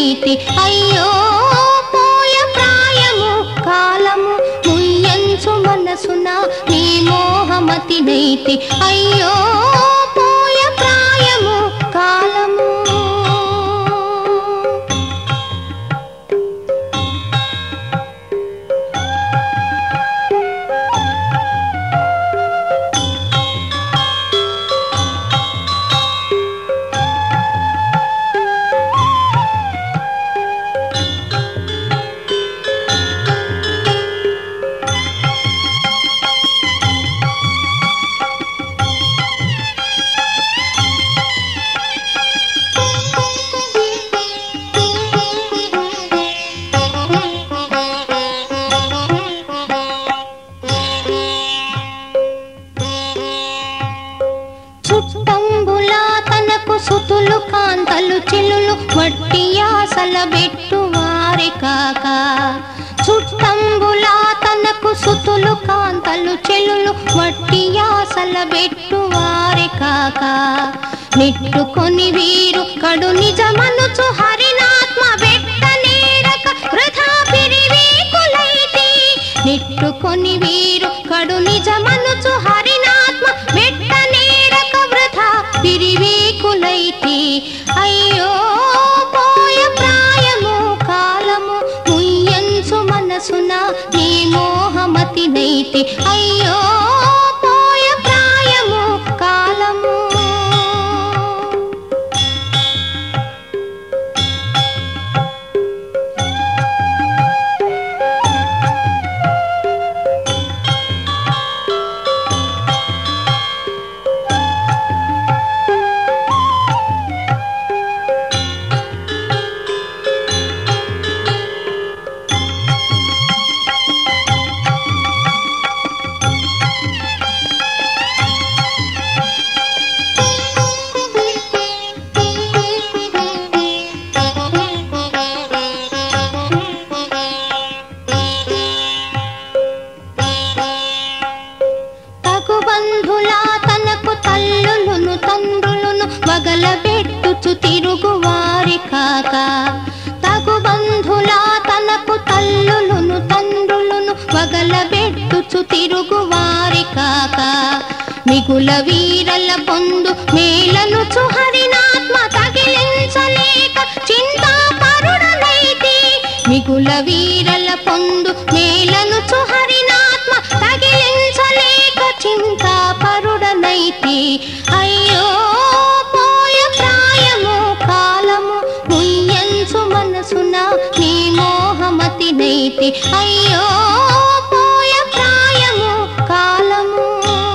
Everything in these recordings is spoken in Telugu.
నైతి అయ్యో పోయ ప్రాయము కాలము ముయ్యంచు మనసున నీ మోహమతి నైతి అయ్యో పోయ ప్రాయము కాలము చుట్టంబులా తనకు సుతులు కాంతలు చిలులు వట్టి ఆశల బెట్టు వారి కాక చుట్టంబులా తనకు సుతులు కాంతలు చెలులు వట్టి ఆశల బెట్టు వారి కాక నిట్టుకొని వీరు కడు నిజమనుచు హరినాత్మ బెట్ట నేరక వృధా పిరివీకులైతి నిట్టుకొని వీరు కడు నిజమనుచు హరినాత్మ బెట్ట నేరక వృధా పిరివీకులైతి అయ్యో పోయ ప్రాయము కాలము ముయ్యంచు మనసున నీ మోహమతి నైతి అయ్యో పోయ ప్రాయము కాలము తగు బంధులా తనకు తల్లులును తండ్రులను వగలబెట్టుచు తిరుగు వారి కాక తగు బంధులా తనకు తల్లులును తండ్రులను వగలబెట్టుచు తిరుగు వారి కాక మిగుల వీరల పొందు మేలను చుహరినాత్మ తగిలించలేక చింతా పరుడనైతి మిగుల వీరల పొందు మేలను చుహరినాత్మ తగిలించలేక చింతా పరుడనైతి అయ్యో పోయ ప్రాయము కాలము ముయ్యంచు మనసున నీ మోహమతి నైతి అయ్యో పోయ ప్రాయము కాలము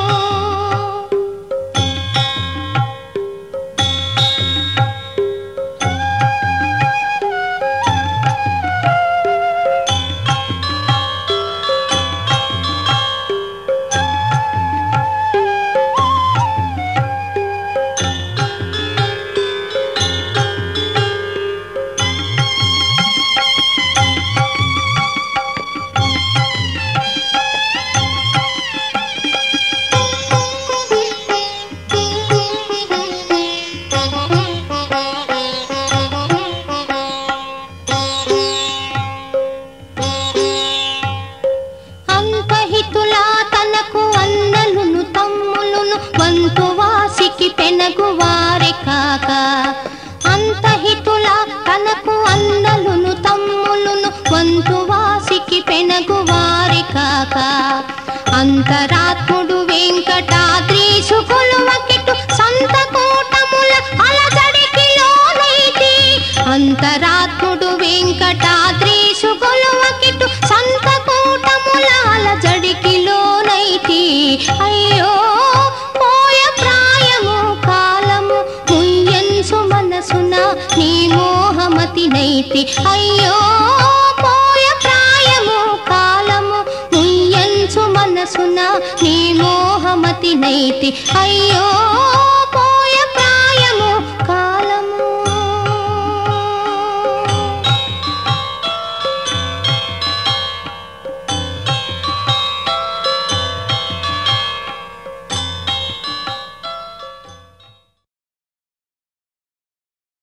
అంతహితులా తనకు అన్నలును తమ్ములును వంతు వాసికి పెనగు వారి కాక అంతహితులా తనకు అన్నలును తమ్ములును వంతు వాసికి పెనగు వారి కాక అంతరాత్ముడు వెంకటాద్రీశు కొలువకిటు సంత కూటముల అలజడికి లోనైతి అంతరాత్ముడు వెంకటాద్రీశు కొలువకిటు సంత కూటముల అలజడికి లోనైతి అయ్యో పోయ ప్రాయము కాలము ముయ్యన్సు మనసున నీ మోహమతి నైతి అయ్యో పోయ ప్రాయము కాలము ముయ్యంచు మనసున నీ మోహమతి నైతి అయ్యో